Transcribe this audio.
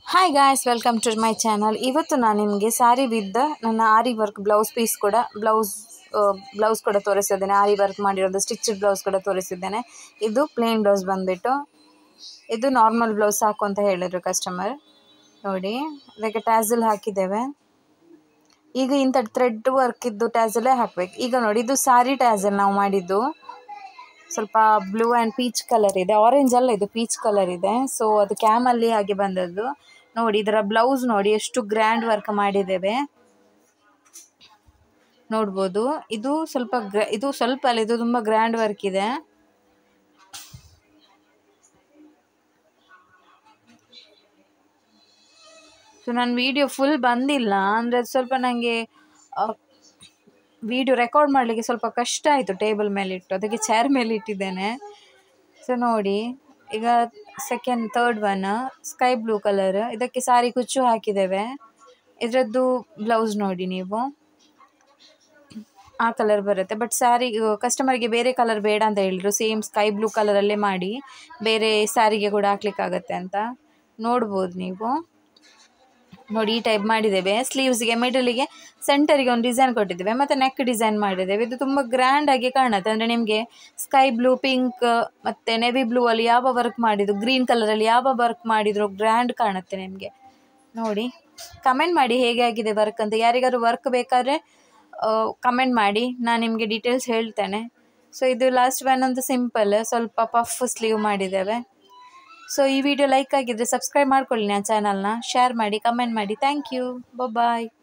hi guys welcome to my channel ಇವತ್ತು ನಾನು ನಿಮಗೆ ಸ್ಯಾರಿ ವಿತ್ ನನ್ನ ಆರಿ ವರ್ಕ್ ಬ್ಲೌಸ್ ಪೀಸ್ ಕೂಡ ಬ್ಲೌಸ್ ಬ್ಲೌಸ್ ಕೂಡ ತೋರಿಸಿದ್ದೇನೆ ಆರಿ ವರ್ಕ್ ಮಾಡಿರೋದು ಸ್ಟಿಚ್ಡ್ ಬ್ಲೌಸ್ ಕೂಡ ತೋರಿಸಿದ್ದೇನೆ ಇದು ಪ್ಲೇನ್ ಬ್ಲೌಸ್ ಬಂದುಬಿಟ್ಟು ಇದು ನಾರ್ಮಲ್ ಬ್ಲೌಸ್ ಸಾಕು ಅಂತ ಹೇಳಿದರು ಕಸ್ಟಮರ್ ನೋಡಿ ಇದಕ್ಕೆ ಟ್ಯಾಸಲ್ ಹಾಕಿದ್ದೇವೆ ಈಗ ಇಂಥ ಥ್ರೆಡ್ ವರ್ಕ್ ಇದ್ದು ಟ್ಯಾಸಲೇ ಹಾಕಬೇಕು ಈಗ ನೋಡಿ ಇದು ಸಾರಿ ಟ್ಯಾಸಲ್ ನಾವು ಮಾಡಿದ್ದು ಸ್ವಲ್ಪ ಬ್ಲೂ ಆ್ಯಂಡ್ ಪೀಚ್ ಕಲರ್ ಇದೆ ಆರೆಂಜ್ ಅಲ್ಲ ಇದು ಪೀಚ್ ಕಲರ್ ಇದೆ ಸೊ ಅದು ಕ್ಯಾಮಲ್ಲಿ ಹಾಗೆ ಬಂದದ್ದು ನೋಡಿ ಇದರ ಬ್ಲೌಸ್ ನೋಡಿ ಎಷ್ಟು ಗ್ರ್ಯಾಂಡ್ ವರ್ಕ್ ಮಾಡಿದ್ದೇವೆ ನೋಡ್ಬೋದು ಇದು ಸ್ವಲ್ಪ ಗ್ರ ಇದು ಸ್ವಲ್ಪ ಅಲ್ಲ ಇದು ತುಂಬ ಗ್ರ್ಯಾಂಡ್ ವರ್ಕ್ ಇದೆ ಸೊ ನನ್ನ ವಿಡಿಯೋ ಫುಲ್ ಬಂದಿಲ್ಲ ಅಂದರೆ ಅದು ಸ್ವಲ್ಪ ನನಗೆ ವಿಡಿಯೋ ರೆಕಾರ್ಡ್ ಮಾಡಲಿಕ್ಕೆ ಸ್ವಲ್ಪ ಕಷ್ಟ ಆಯಿತು ಟೇಬಲ್ ಮೇಲೆ ಇಟ್ಟು ಅದಕ್ಕೆ ಚೇರ್ ಮೇಲೆ ಇಟ್ಟಿದ್ದೇನೆ ಸೊ ನೋಡಿ ಈಗ second third one sky blue colour ಇದಕ್ಕೆ ಸಾರಿ ಕುಚ್ಚು ಹಾಕಿದ್ದೇವೆ ಇದರದ್ದು ಬ್ಲೌಸ್ ನೋಡಿ ನೀವು ಆ ಕಲರ್ ಬರುತ್ತೆ ಬಟ್ ಸ್ಯಾರಿ ಕಸ್ಟಮರ್ಗೆ ಬೇರೆ ಕಲರ್ ಬೇಡ ಅಂತ ಹೇಳಿದ್ರು ಸೇಮ್ ಸ್ಕೈ ಬ್ಲೂ ಕಲರಲ್ಲೇ ಮಾಡಿ ಬೇರೆ ಸ್ಯಾರಿಗೆ ಕೂಡ ಹಾಕ್ಲಿಕ್ಕಾಗತ್ತೆ ಅಂತ ನೋಡ್ಬೋದು ನೀವು ನೋಡಿ ಈ ಟೈಪ್ ಮಾಡಿದ್ದೇವೆ ಸ್ಲೀವ್ಸ್ಗೆ ಮಿಡಲಿಗೆ ಸೆಂಟರಿಗೆ ಒಂದು ಡಿಸೈನ್ ಕೊಟ್ಟಿದ್ದೇವೆ ಮತ್ತು ನೆಕ್ ಡಿಸೈನ್ ಮಾಡಿದ್ದೇವೆ ಇದು ತುಂಬ ಗ್ರ್ಯಾಂಡಾಗಿ ಕಾಣುತ್ತೆ ಅಂದರೆ ನಿಮಗೆ ಸ್ಕೈ ಬ್ಲೂ ಪಿಂಕ್ ಮತ್ತು ನೆವಿ ಬ್ಲೂ ಅಲ್ಲಿ ಯಾವ ವರ್ಕ್ ಮಾಡಿದ್ದು ಗ್ರೀನ್ ಕಲರಲ್ಲಿ ಯಾವ ವರ್ಕ್ ಮಾಡಿದ್ರು ಗ್ರ್ಯಾಂಡ್ ಕಾಣುತ್ತೆ ನಿಮಗೆ ನೋಡಿ ಕಮೆಂಟ್ ಮಾಡಿ ಹೇಗೆ ಆಗಿದೆ ವರ್ಕ್ ಅಂತ ಯಾರಿಗಾದ್ರು ವರ್ಕ್ ಬೇಕಾದರೆ ಕಮೆಂಟ್ ಮಾಡಿ ನಾನು ನಿಮಗೆ ಡೀಟೇಲ್ಸ್ ಹೇಳ್ತೇನೆ ಸೊ ಇದು ಲಾಸ್ಟ್ ಒನ್ ಒಂದು ಸಿಂಪಲ್ ಸ್ವಲ್ಪ ಪಫ್ ಸ್ಲೀವ್ ಮಾಡಿದ್ದೇವೆ ಸೊ ಈ ವಿಡಿಯೋ ಲೈಕ್ ಆಗಿದ್ದರೆ ಸಬ್ಸ್ಕ್ರೈಬ್ ಮಾಡ್ಕೊಳ್ಳಿ ನನ್ನ ಚಾನಲ್ನ ಶೇರ್ ಮಾಡಿ ಕಮೆಂಟ್ ಮಾಡಿ ಥ್ಯಾಂಕ್ ಯು ಬಾಯ್